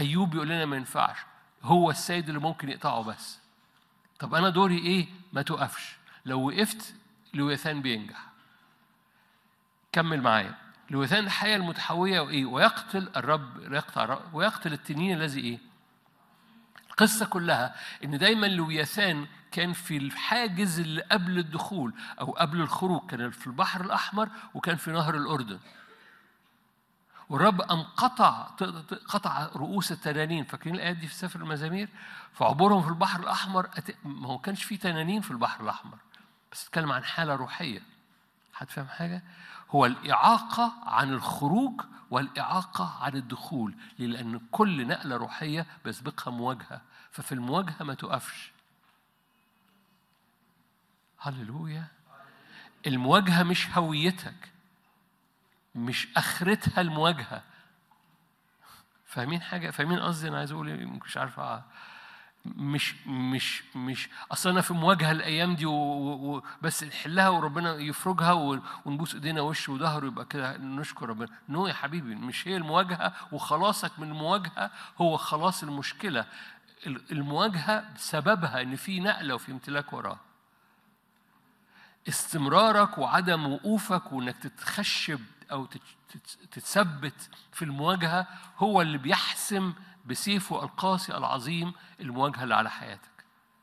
أيوب بيقول لنا ما ينفعش هو السيد اللي ممكن يقطعه بس طب أنا دوري إيه؟ ما توقفش لو وقفت لويثان بينجح كمل معايا لويثان الحياة المتحوية وإيه؟ ويقتل الرب يقطع الرب ويقتل التنين الذي إيه؟ القصة كلها إن دايما لويثان كان في الحاجز اللي قبل الدخول أو قبل الخروج كان في البحر الأحمر وكان في نهر الأردن والرب قام قطع قطع رؤوس التنانين فاكرين الآيات دي في سفر المزامير فعبورهم في البحر الأحمر ما هو كانش في تنانين في البحر الأحمر بس اتكلم عن حالة روحية حد فاهم حاجة؟ هو الإعاقة عن الخروج والإعاقة عن الدخول لأن كل نقلة روحية بيسبقها مواجهة ففي المواجهة ما تقفش هللويا المواجهة مش هويتك مش آخرتها المواجهة فاهمين حاجة؟ فاهمين قصدي أنا عايز أقول مش عارف مش مش مش اصل انا في مواجهه الايام دي وبس نحلها وربنا يفرجها ونبوس ايدينا وش وظهر ويبقى كده نشكر ربنا نو يا حبيبي مش هي المواجهه وخلاصك من المواجهه هو خلاص المشكله المواجهه سببها ان في نقله وفي امتلاك وراها استمرارك وعدم وقوفك وانك تتخشب او تتثبت في المواجهه هو اللي بيحسم بسيفه القاسي العظيم المواجهة اللي على حياتك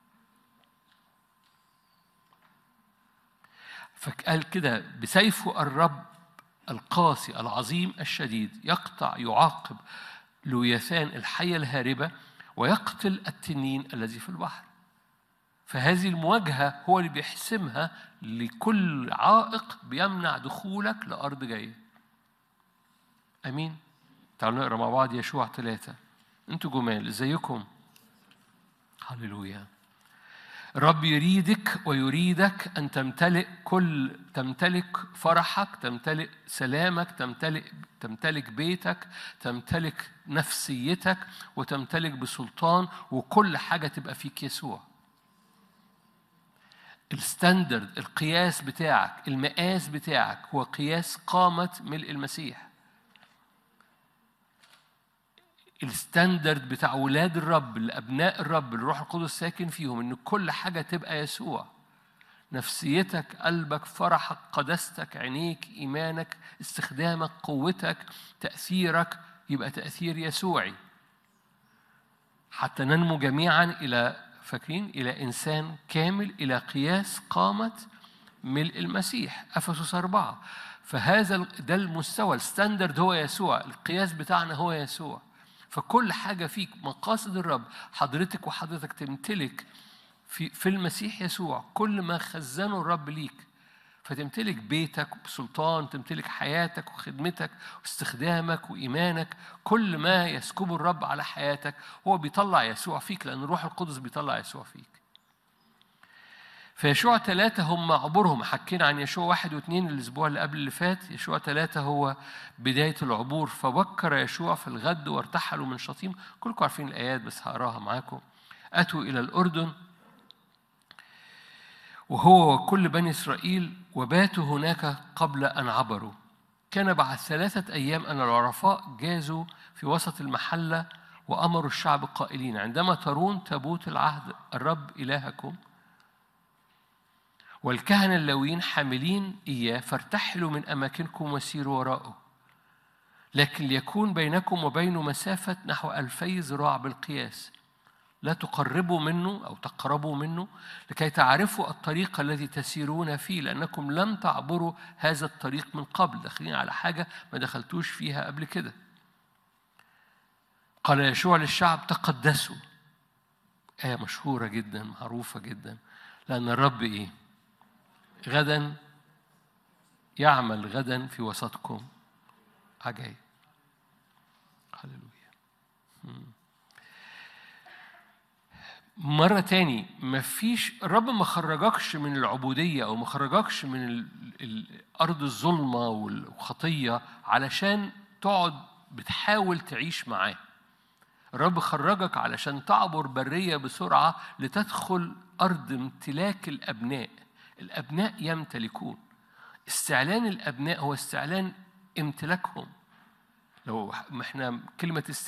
فقال كده بسيفه الرب القاسي العظيم الشديد يقطع يعاقب لويثان الحية الهاربة ويقتل التنين الذي في البحر فهذه المواجهة هو اللي بيحسمها لكل عائق بيمنع دخولك لأرض جاية أمين تعالوا نقرا مع بعض يشوع ثلاثة انتوا جمال ازيكم هللويا الرب يريدك ويريدك ان تمتلئ كل تمتلك فرحك تمتلئ سلامك تمتلئ تمتلك بيتك تمتلك نفسيتك وتمتلك بسلطان وكل حاجه تبقى فيك يسوع الستاندرد القياس بتاعك المقاس بتاعك هو قياس قامة ملء المسيح الستاندرد بتاع ولاد الرب الابناء الرب الروح القدس ساكن فيهم ان كل حاجه تبقى يسوع نفسيتك قلبك فرحك قداستك عينيك ايمانك استخدامك قوتك تاثيرك يبقى تاثير يسوعي حتى ننمو جميعا الى فاكرين الى انسان كامل الى قياس قامه ملء المسيح افسس اربعه فهذا ده المستوى الستاندرد هو يسوع القياس بتاعنا هو يسوع فكل حاجة فيك مقاصد الرب حضرتك وحضرتك تمتلك في, في المسيح يسوع كل ما خزنه الرب ليك فتمتلك بيتك بسلطان تمتلك حياتك وخدمتك واستخدامك وإيمانك كل ما يسكبه الرب على حياتك هو بيطلع يسوع فيك لأن الروح القدس بيطلع يسوع فيك فيشوع ثلاثة هم عبورهم حكينا عن يشوع واحد واثنين الأسبوع اللي قبل اللي فات يشوع ثلاثة هو بداية العبور فبكر يشوع في الغد وارتحلوا من شطيم كلكم عارفين الآيات بس هقراها معاكم أتوا إلى الأردن وهو وكل بني إسرائيل وباتوا هناك قبل أن عبروا كان بعد ثلاثة أيام أن العرفاء جازوا في وسط المحلة وأمروا الشعب قائلين عندما ترون تابوت العهد الرب إلهكم والكهنة اللاويين حاملين إياه فارتحلوا من أماكنكم وسيروا وراءه لكن ليكون بينكم وبينه مسافة نحو ألفي ذراع بالقياس لا تقربوا منه أو تقربوا منه لكي تعرفوا الطريق الذي تسيرون فيه لأنكم لم تعبروا هذا الطريق من قبل داخلين على حاجة ما دخلتوش فيها قبل كده قال يشوع للشعب تقدسوا آية مشهورة جدا معروفة جدا لأن الرب إيه غدا يعمل غدا في وسطكم عجائب هللويا مرة تاني مفيش الرب ما خرجكش من العبودية أو ما خرجكش من أرض الظلمة والخطية علشان تقعد بتحاول تعيش معاه الرب خرجك علشان تعبر برية بسرعة لتدخل أرض امتلاك الأبناء الأبناء يمتلكون استعلان الأبناء هو استعلان امتلاكهم لو احنا كلمة